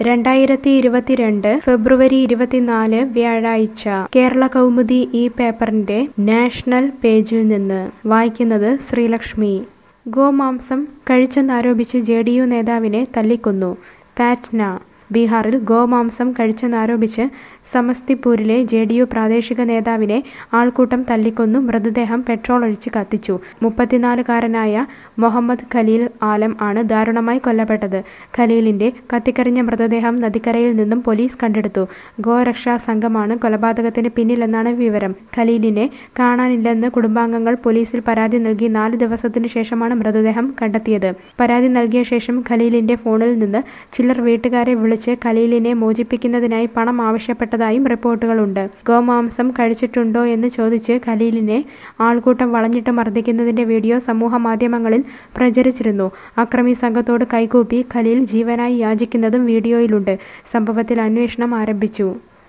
രണ്ടായിരത്തി ഇരുപത്തിരണ്ട് ഫെബ്രുവരി ഇരുപത്തിനാല് വ്യാഴാഴ്ച കേരള കൗമുദി ഈ പേപ്പറിന്റെ നാഷണൽ പേജിൽ നിന്ന് വായിക്കുന്നത് ശ്രീലക്ഷ്മി ഗോമാംസം കഴിച്ചെന്നാരോപിച്ച് ജെ ഡി യു നേതാവിനെ തല്ലിക്കൊന്നു പാറ്റ്ന ബീഹാറിൽ ഗോമാംസം കഴിച്ചെന്നാരോപിച്ച് സമസ്തിപൂരിലെ ജെ ഡി യു പ്രാദേശിക നേതാവിനെ ആൾക്കൂട്ടം തല്ലിക്കൊന്നു മൃതദേഹം പെട്രോൾ ഒഴിച്ച് കത്തിച്ചു മുപ്പത്തിനാലുകാരനായ മുഹമ്മദ് ഖലീൽ ആലം ആണ് ദാരുണമായി കൊല്ലപ്പെട്ടത് ഖലീലിന്റെ കത്തിക്കരിഞ്ഞ മൃതദേഹം നദിക്കരയിൽ നിന്നും പോലീസ് കണ്ടെടുത്തു ഗോരക്ഷാ സംഘമാണ് കൊലപാതകത്തിന് പിന്നിലെന്നാണ് വിവരം ഖലീലിനെ കാണാനില്ലെന്ന് കുടുംബാംഗങ്ങൾ പോലീസിൽ പരാതി നൽകി നാല് ദിവസത്തിനു ശേഷമാണ് മൃതദേഹം കണ്ടെത്തിയത് പരാതി നൽകിയ ശേഷം ഖലീലിന്റെ ഫോണിൽ നിന്ന് ചിലർ വീട്ടുകാരെ വിളിച്ച് ഖലീലിനെ മോചിപ്പിക്കുന്നതിനായി പണം ആവശ്യപ്പെട്ടതായും റിപ്പോർട്ടുകളുണ്ട് ഗോമാംസം കഴിച്ചിട്ടുണ്ടോ എന്ന് ചോദിച്ച് ഖലീലിനെ ആൾക്കൂട്ടം വളഞ്ഞിട്ട് മർദ്ദിക്കുന്നതിന്റെ വീഡിയോ സമൂഹ മാധ്യമങ്ങളിൽ പ്രചരിച്ചിരുന്നു അക്രമി സംഘത്തോട് കൈകൂപ്പി ഖലീൽ ജീവനായി യാചിക്കുന്നതും വീഡിയോയിലുണ്ട് സംഭവത്തിൽ അന്വേഷണം ആരംഭിച്ചു